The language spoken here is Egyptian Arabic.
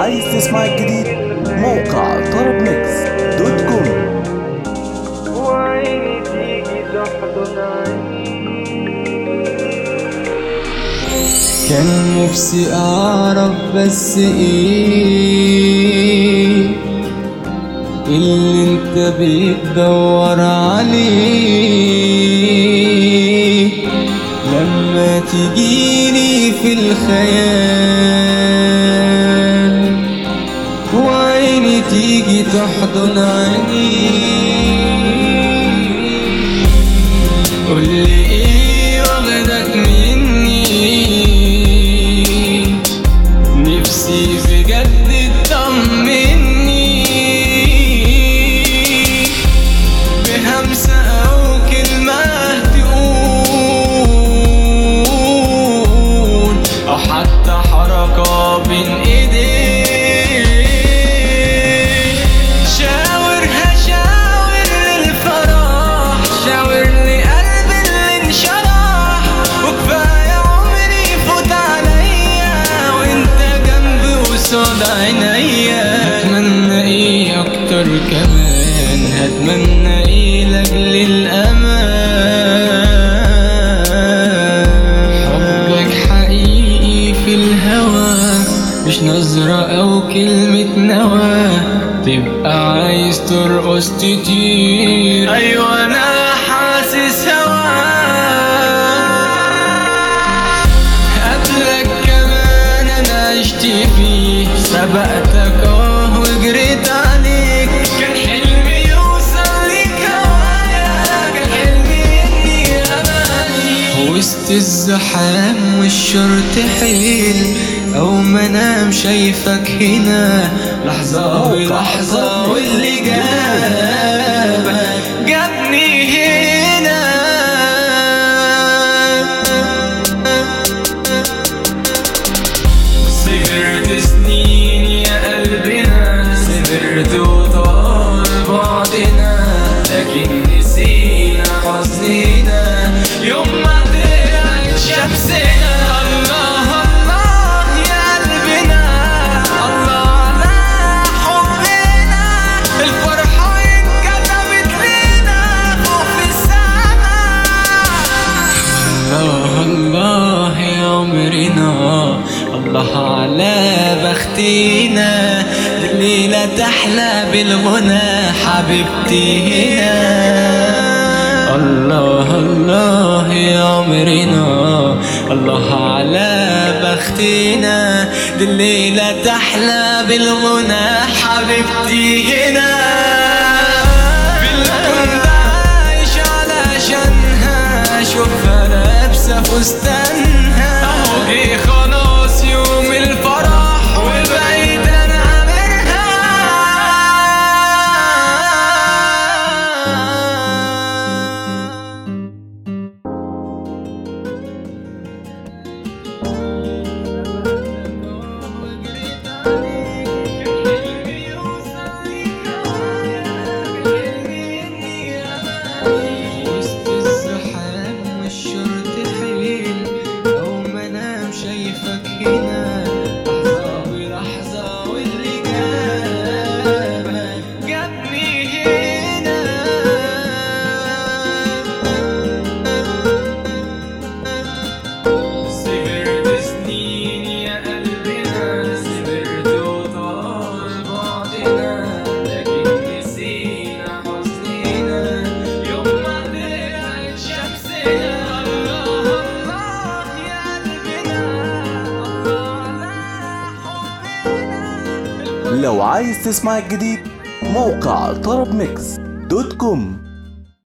عايز تسمع الجديد موقع طرب ميكس دوت كوم وعيني تيجي تحضن عيني كان نفسي اعرف بس ايه اللي انت بتدور عليه لما تجيني في الخيال وعيني تيجي تحضن عيني قولي ايه واخدك مني نفسي بجد تطمني بهمسة أو كلمة تقول أو حتى حركة بين إيديك شاورها شاور للفرح شاور لقلب اللي انشرح وكفاية عمري يفوت عليا وانت جنبي وصاد عينيا هتمنى ايه اكتر كمان هتمنى ايه لاجل الامان حبك حقيقي في الهوى مش نظرة أو كلمة نوى تبقى عايز ترقص تطير أيوة أنا حاسس هواك قبلك كمان أنا عشت فيه سبقتك اه وجريت عليك كان حلمي يوصل ليك هوايا كان حلمي إني أماني وسط الزحام مش شرط حيل أو منام شايفك هنا لحظة بلحظة واللي جابك جابني هنا سهرت سنين يا قلبنا سهرت وطال بعدنا لكن نسينا حزننا يوم ما طلعت شمسنا الله الله يا قلبنا الله على حبنا الفرحة انكتبت لنا فوق في السما الله الله يا عمرنا الله على بختنا الليلة تحلى بالغنى حبيبتي هنا الله الله يا عمرنا الله على بختنا الليلة تحلى بالغنى حبيبتي هنا بالكون عايش علشانها اشوفها لابسه فستانها اهو جه خلاص يوم الفرح وبقيت انا عامرها وسط الزحام مش شرط حيل أو منام شايفك هنا لحظة بلحظة واللي جابك جابني هنا سهرت سنين يا قلبنا سهرت وطال بعدنا لكن نسينا حزننا يوم ما طلعت شمسنا الله الله يا قلبنا الله على حبنا لو عايز تسمع الجديد موقع طرب ميكس دوت كوم